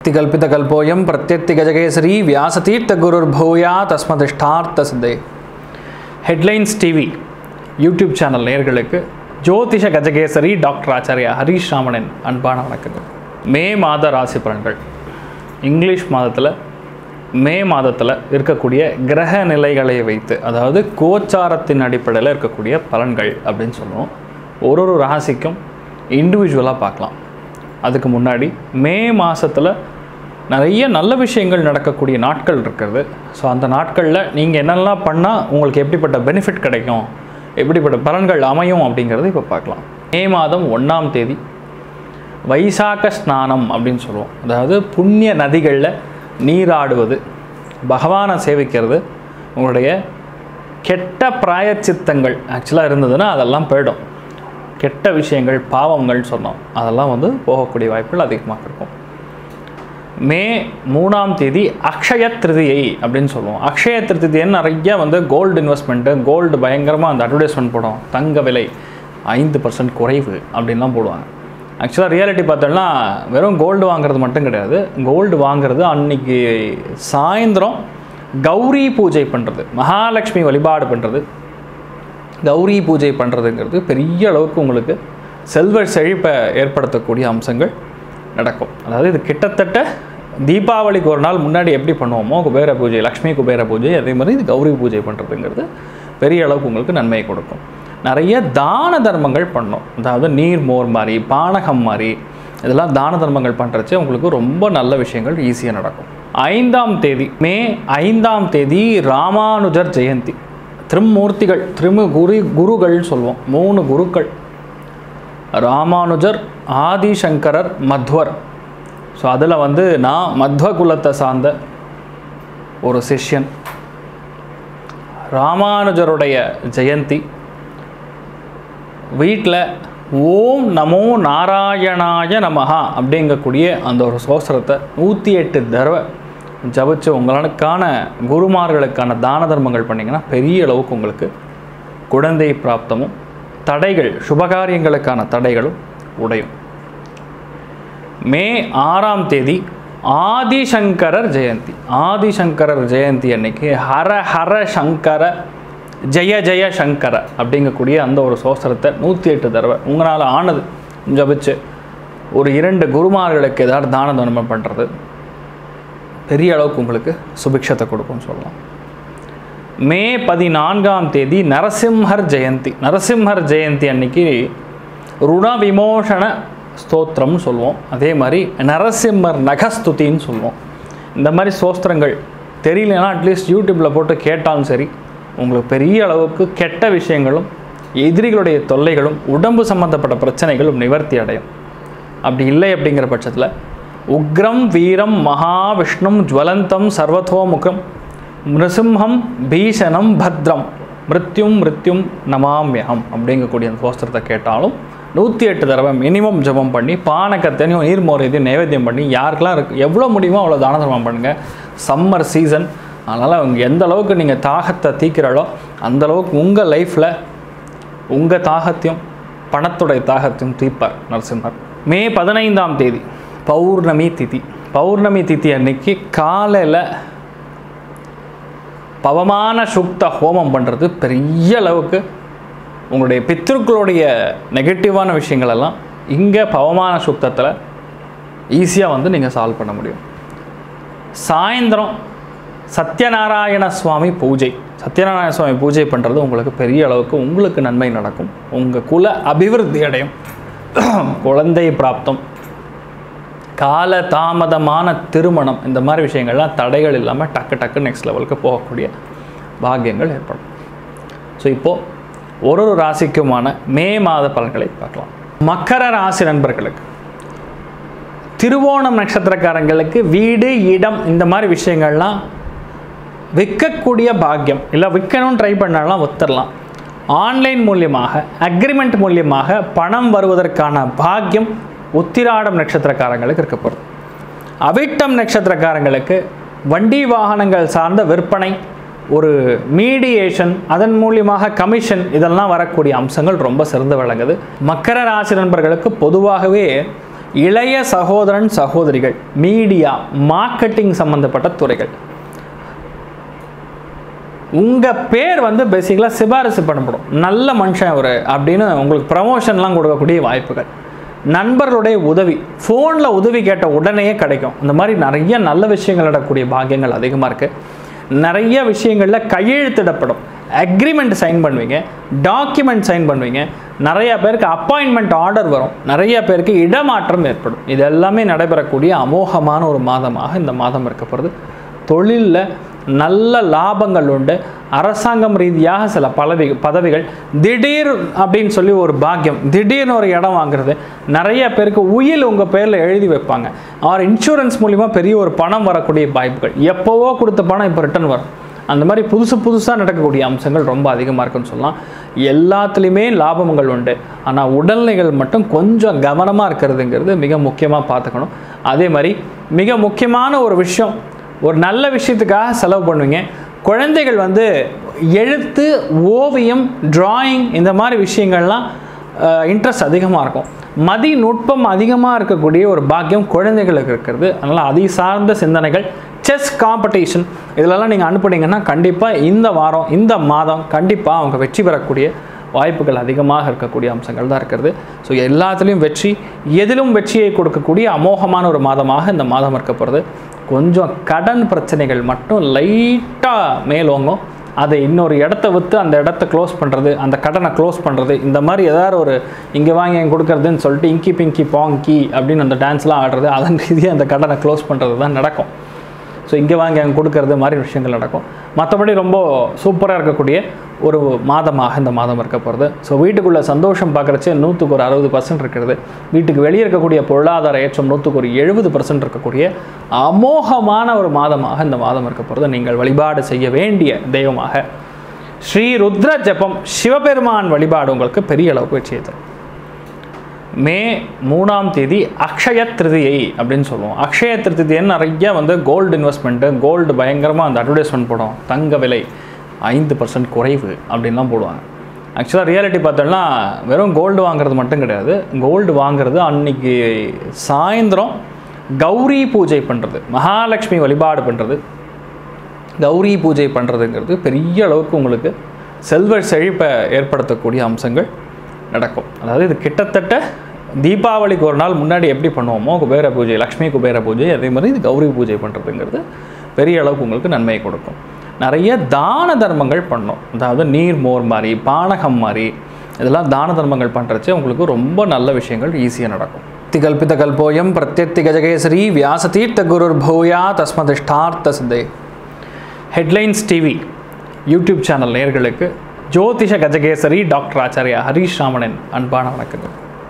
திகல்பிதகல்போயம் பிரத்யர்த்தி கஜகேசரி வியாசதீர்த்த குருர்பூயா தஸ்மதிஷ்டார்த்த சித்தை ஹெட்லைன்ஸ் டிவி யூடியூப் சேனல் நேயர்களுக்கு ஜோதிஷ கஜகேசரி டாக்டர் ஆச்சாரியா ஹரீஷ் ராமனின் அன்பான வணக்கங்கள் மே மாத ராசி பலன்கள் இங்கிலீஷ் மாதத்தில் மே மாதத்தில் இருக்கக்கூடிய கிரக நிலைகளை வைத்து அதாவது கோச்சாரத்தின் அடிப்படையில் இருக்கக்கூடிய பலன்கள் அப்படின்னு சொல்லுவோம் ஒரு ஒரு ராசிக்கும் இண்டிவிஜுவலாக பார்க்கலாம் அதுக்கு முன்னாடி மே மாதத்தில் நிறைய நல்ல விஷயங்கள் நடக்கக்கூடிய நாட்கள் இருக்கிறது ஸோ அந்த நாட்களில் நீங்கள் என்னெல்லாம் பண்ணால் உங்களுக்கு எப்படிப்பட்ட பெனிஃபிட் கிடைக்கும் எப்படிப்பட்ட பலன்கள் அமையும் அப்படிங்கிறது இப்போ பார்க்கலாம் மே மாதம் ஒன்றாம் தேதி வைசாக்க ஸ்நானம் அப்படின்னு சொல்லுவோம் அதாவது புண்ணிய நதிகளில் நீராடுவது பகவானை சேவிக்கிறது உங்களுடைய கெட்ட பிராயச்சித்தங்கள் ஆக்சுவலாக இருந்ததுன்னா அதெல்லாம் போயிடும் கெட்ட விஷயங்கள் பாவங்கள் சொன்னோம் அதெல்லாம் வந்து போகக்கூடிய வாய்ப்புகள் அதிகமாக இருக்கும் மே மூணாம் தேதி அக்ஷய திருதியை அப்படின்னு சொல்லுவோம் அக்ஷய திருதியன்னு நிறைய வந்து கோல்டு இன்வெஸ்ட்மெண்ட்டு கோல்டு பயங்கரமாக அந்த அட்வர்டைஸ்மெண்ட் போடும் தங்க விலை ஐந்து பர்சன்ட் குறைவு அப்படின்லாம் போடுவாங்க ஆக்சுவலாக ரியாலிட்டி பார்த்தோம்னா வெறும் கோல்டு வாங்குறது மட்டும் கிடையாது கோல்டு வாங்குறது அன்னைக்கு சாயந்தரம் கௌரி பூஜை பண்ணுறது மகாலட்சுமி வழிபாடு பண்ணுறது கௌரி பூஜை பண்ணுறதுங்கிறது பெரிய அளவுக்கு உங்களுக்கு செல்வ செழிப்பை ஏற்படுத்தக்கூடிய அம்சங்கள் நடக்கும் அதாவது இது கிட்டத்தட்ட தீபாவளிக்கு ஒரு நாள் முன்னாடி எப்படி பண்ணுவோமோ குபேர பூஜை லக்ஷ்மி குபேர பூஜை அதே மாதிரி இது கௌரி பூஜை பண்ணுறதுங்கிறது பெரிய அளவுக்கு உங்களுக்கு நன்மையை கொடுக்கும் நிறைய தான தர்மங்கள் பண்ணோம் அதாவது நீர் மோர் மாதிரி பானகம் மாதிரி இதெல்லாம் தான தர்மங்கள் பண்ணுறச்சு உங்களுக்கு ரொம்ப நல்ல விஷயங்கள் ஈஸியாக நடக்கும் ஐந்தாம் தேதி மே ஐந்தாம் தேதி ராமானுஜர் ஜெயந்தி திருமூர்த்திகள் திருமு குரு குருகள் சொல்லுவோம் மூணு குருக்கள் ராமானுஜர் ஆதிசங்கரர் மத்வர் ஸோ அதில் வந்து நான் மத்வ குலத்தை சார்ந்த ஒரு சிஷ்யன் ராமானுஜருடைய ஜெயந்தி வீட்டில் ஓம் நமோ நாராயணாய நமஹா அப்படிங்கக்கூடிய அந்த ஒரு சோஸ்திரத்தை நூற்றி எட்டு தடவை ஜபிச்சு உங்களுக்கான குருமார்களுக்கான தான தர்மங்கள் பண்ணிங்கன்னா பெரிய அளவுக்கு உங்களுக்கு குழந்தை பிராப்தமும் தடைகள் சுபகாரியங்களுக்கான தடைகளும் உடையும் மே ஆறாம் தேதி ஆதிசங்கரர் ஜெயந்தி ஆதிசங்கரர் ஜெயந்தி அன்னைக்கு ஹர ஹர சங்கர ஜெய ஜெய சங்கர அப்படிங்கக்கூடிய அந்த ஒரு சோஸ்திரத்தை நூற்றி எட்டு தடவை உங்களால் ஆனது ஜபிச்சு ஒரு இரண்டு குருமார்களுக்கு ஏதாவது தான தர்மம் பண்ணுறது பெரிய அளவுக்கு உங்களுக்கு சுபிக்ஷத்தை கொடுக்கும்னு சொல்லலாம் மே பதினான்காம் தேதி நரசிம்ஹர் ஜெயந்தி நரசிம்ஹர் ஜெயந்தி அன்னைக்கு ருண விமோசன ஸ்தோத்திரம்னு சொல்லுவோம் அதே மாதிரி நரசிம்மர் நகஸ்துதின்னு சொல்லுவோம் இந்த மாதிரி ஸ்தோத்திரங்கள் தெரியலனா அட்லீஸ்ட் யூடியூப்பில் போட்டு கேட்டாலும் சரி உங்களுக்கு பெரிய அளவுக்கு கெட்ட விஷயங்களும் எதிரிகளுடைய தொல்லைகளும் உடம்பு சம்மந்தப்பட்ட பிரச்சனைகளும் நிவர்த்தி அடையும் அப்படி இல்லை அப்படிங்கிற பட்சத்தில் உக்ரம் வீரம் மகாவிஷ்ணும் ஜுவலந்தம் சர்வதோமுகம் மிருசிம்ஹம் பீஷணம் பத்ரம் மிருத்யும் மிருத்யும் நமாமியம் அப்படிங்கக்கூடிய அந்த சோஸ்திரத்தை கேட்டாலும் நூற்றி எட்டு தடவை மினிமம் ஜபம் பண்ணி பானக்கத்தனையும் நீர்மோர் இதையும் நைவேத்தியம் பண்ணி யாருக்கெல்லாம் இருக்கு எவ்வளோ முடியுமோ அவ்வளோ தான தர்மம் பண்ணுங்கள் சம்மர் சீசன் அதனால் அவங்க எந்த அளவுக்கு நீங்கள் தாகத்தை தீக்கிறாளோ அந்த அளவுக்கு உங்கள் லைஃப்பில் உங்கள் தாகத்தையும் பணத்துடைய தாகத்தையும் தீர்ப்பார் நரசிம்மர் மே பதினைந்தாம் தேதி பௌர்ணமி திதி பௌர்ணமி திதி அன்னைக்கு காலையில் பவமான சுக்த ஹோமம் பண்ணுறது பெரிய அளவுக்கு உங்களுடைய பித்திருக்களுடைய நெகட்டிவான விஷயங்களெல்லாம் இங்கே பவமான சுக்தத்தில் ஈஸியாக வந்து நீங்கள் சால்வ் பண்ண முடியும் சாயந்தரம் சத்யநாராயண சுவாமி பூஜை சத்யநாராயண சுவாமி பூஜை பண்ணுறது உங்களுக்கு பெரிய அளவுக்கு உங்களுக்கு நன்மை நடக்கும் உங்கள் குல அபிவிருத்தி அடையும் குழந்தை பிராப்தம் கால தாமதமான திருமணம் இந்த மாதிரி விஷயங்கள்லாம் தடைகள் இல்லாமல் டக்கு டக்கு நெக்ஸ்ட் லெவலுக்கு போகக்கூடிய பாக்கியங்கள் ஏற்படும் ஸோ இப்போது ஒரு ஒரு ராசிக்குமான மே மாத பலன்களை பார்க்கலாம் மக்கர ராசி நண்பர்களுக்கு திருவோணம் நட்சத்திரக்காரங்களுக்கு வீடு இடம் இந்த மாதிரி விஷயங்கள்லாம் விற்கக்கூடிய பாக்கியம் இல்லை விற்கணும்னு ட்ரை பண்ணாலாம் வித்துடலாம் ஆன்லைன் மூலியமாக அக்ரிமெண்ட் மூலியமாக பணம் வருவதற்கான பாக்கியம் உத்திராடம் நட்சத்திரக்காரங்களுக்கு இருக்க போகிறது அவிட்டம் நட்சத்திரக்காரங்களுக்கு வண்டி வாகனங்கள் சார்ந்த விற்பனை ஒரு மீடியேஷன் அதன் மூலியமாக கமிஷன் இதெல்லாம் வரக்கூடிய அம்சங்கள் ரொம்ப சிறந்து விளங்குது மக்கர ராசி நண்பர்களுக்கு பொதுவாகவே இளைய சகோதரன் சகோதரிகள் மீடியா மார்க்கெட்டிங் சம்மந்தப்பட்ட துறைகள் உங்கள் பேர் வந்து பேசிக்கலாக சிபாரிசு பண்ணப்படும் நல்ல மனுஷன் ஒரு அப்படின்னு உங்களுக்கு ப்ரமோஷன்லாம் கொடுக்கக்கூடிய வாய்ப்புகள் நண்பர்களுடைய உதவி ஃபோனில் உதவி கேட்ட உடனேயே கிடைக்கும் இந்த மாதிரி நிறைய நல்ல விஷயங்கள் நடக்கக்கூடிய பாக்கியங்கள் அதிகமாக இருக்குது நிறைய விஷயங்களில் கையெழுத்திடப்படும் அக்ரிமெண்ட் சைன் பண்ணுவீங்க டாக்குமெண்ட் சைன் பண்ணுவீங்க நிறைய பேருக்கு அப்பாயின்மெண்ட் ஆர்டர் வரும் நிறைய பேருக்கு இடமாற்றம் ஏற்படும் இது எல்லாமே நடைபெறக்கூடிய அமோகமான ஒரு மாதமாக இந்த மாதம் இருக்க போகிறது தொழிலில் நல்ல லாபங்கள் உண்டு அரசாங்கம் ரீதியாக சில பதவி பதவிகள் திடீர் அப்படின்னு சொல்லி ஒரு பாக்கியம் திடீர்னு ஒரு இடம் வாங்குறது நிறைய பேருக்கு உயில் உங்கள் பேரில் எழுதி வைப்பாங்க ஆர் இன்சூரன்ஸ் மூலிமா பெரிய ஒரு பணம் வரக்கூடிய வாய்ப்புகள் எப்போவோ கொடுத்த பணம் இப்போ ரிட்டர்ன் வரும் அந்த மாதிரி புதுசு புதுசாக நடக்கக்கூடிய அம்சங்கள் ரொம்ப அதிகமாக இருக்குன்னு சொல்லலாம் எல்லாத்துலேயுமே லாபங்கள் உண்டு ஆனால் உடல்நிலைகள் மட்டும் கொஞ்சம் கவனமாக இருக்கிறதுங்கிறது மிக முக்கியமாக பார்த்துக்கணும் அதே மாதிரி மிக முக்கியமான ஒரு விஷயம் ஒரு நல்ல விஷயத்துக்காக செலவு பண்ணுவீங்க குழந்தைகள் வந்து எழுத்து ஓவியம் டிராயிங் இந்த மாதிரி விஷயங்கள்லாம் இன்ட்ரெஸ்ட் அதிகமாக இருக்கும் மதி நுட்பம் அதிகமாக இருக்கக்கூடிய ஒரு பாக்கியம் குழந்தைகளுக்கு இருக்கிறது அதனால் அதி சார்ந்த சிந்தனைகள் செஸ் காம்படிஷன் இதிலெல்லாம் நீங்கள் அனுப்புனீங்கன்னா கண்டிப்பாக இந்த வாரம் இந்த மாதம் கண்டிப்பாக அவங்க வெற்றி பெறக்கூடிய வாய்ப்புகள் அதிகமாக இருக்கக்கூடிய அம்சங்கள் தான் இருக்கிறது ஸோ எல்லாத்துலேயும் வெற்றி எதிலும் வெற்றியை கொடுக்கக்கூடிய அமோகமான ஒரு மாதமாக இந்த மாதம் இருக்க போகிறது கொஞ்சம் கடன் பிரச்சனைகள் மட்டும் லைட்டாக மேலோங்கும் அதை இன்னொரு இடத்த விற்று அந்த இடத்த க்ளோஸ் பண்ணுறது அந்த கடனை க்ளோஸ் பண்ணுறது இந்த மாதிரி ஏதாவது ஒரு இங்கே வாங்கி எங்க கொடுக்குறதுன்னு சொல்லிட்டு இங்கி பிங்கி பாங்கி அப்படின்னு அந்த டான்ஸ்லாம் ஆடுறது அதன் ரீதியாக அந்த கடனை க்ளோஸ் பண்ணுறது தான் நடக்கும் ஸோ இங்கே வாங்கி அங்கே கொடுக்கறது மாதிரி விஷயங்கள் நடக்கும் மற்றபடி ரொம்ப சூப்பராக இருக்கக்கூடிய ஒரு மாதமாக இந்த மாதம் இருக்க போகிறது ஸோ வீட்டுக்குள்ளே சந்தோஷம் பார்க்குறச்சே நூற்றுக்கு ஒரு அறுபது பர்சன்ட் இருக்கிறது வீட்டுக்கு வெளியே இருக்கக்கூடிய பொருளாதார ஏற்றம் நூற்றுக்கு ஒரு எழுபது பர்சன்ட் இருக்கக்கூடிய அமோகமான ஒரு மாதமாக இந்த மாதம் இருக்க போகிறது நீங்கள் வழிபாடு செய்ய வேண்டிய தெய்வமாக ஸ்ரீ ருத்ர ஜபம் சிவபெருமான் வழிபாடு உங்களுக்கு பெரிய அளவுக்கு வெற்றியை தரும் மே மூணாம் தேதி அக்ஷய திருதியை அப்படின்னு சொல்லுவோம் அக்ஷய திருதியன்னு நிறைய வந்து கோல்டு இன்வெஸ்ட்மெண்ட்டு கோல்டு பயங்கரமாக அந்த அட்வர்டைஸ்மெண்ட் போடும் தங்க விலை ஐந்து பர்சன்ட் குறைவு அப்படின்லாம் போடுவாங்க ஆக்சுவலாக ரியாலிட்டி பார்த்தோம்னா வெறும் கோல்டு வாங்குறது மட்டும் கிடையாது கோல்டு வாங்குறது அன்னைக்கு சாயந்தரம் கௌரி பூஜை பண்ணுறது மகாலட்சுமி வழிபாடு பண்ணுறது கௌரி பூஜை பண்ணுறதுங்கிறது பெரிய அளவுக்கு உங்களுக்கு செல்வ செழிப்பை ஏற்படுத்தக்கூடிய அம்சங்கள் நடக்கும் அதாவது இது கிட்டத்தட்ட தீபாவளிக்கு ஒரு நாள் முன்னாடி எப்படி பண்ணுவோமோ குபேர பூஜை லக்ஷ்மி குபேர பூஜை அதே மாதிரி இது கௌரி பூஜை பண்ணுறதுங்கிறது பெரிய அளவுக்கு உங்களுக்கு நன்மையை கொடுக்கும் நிறைய தான தர்மங்கள் பண்ணோம் அதாவது நீர் மோர் மாதிரி பானகம் மாதிரி இதெல்லாம் தான தர்மங்கள் பண்ணுறச்சு உங்களுக்கு ரொம்ப நல்ல விஷயங்கள் ஈஸியாக நடக்கும் திகல்பித கல்போயம் பிரத்யத்தி கஜகேசரி வியாசதீர்த்த குருர் பூயா தஸ்மதிஷ்டார்த்த சித்தே ஹெட்லைன்ஸ் டிவி யூடியூப் சேனல் நேயர்களுக்கு ஜோதிஷ கஜகேசரி டாக்டர் ஆச்சாரியா ஹரீஷ் ராமனின் அன்பான வணக்கங்கள்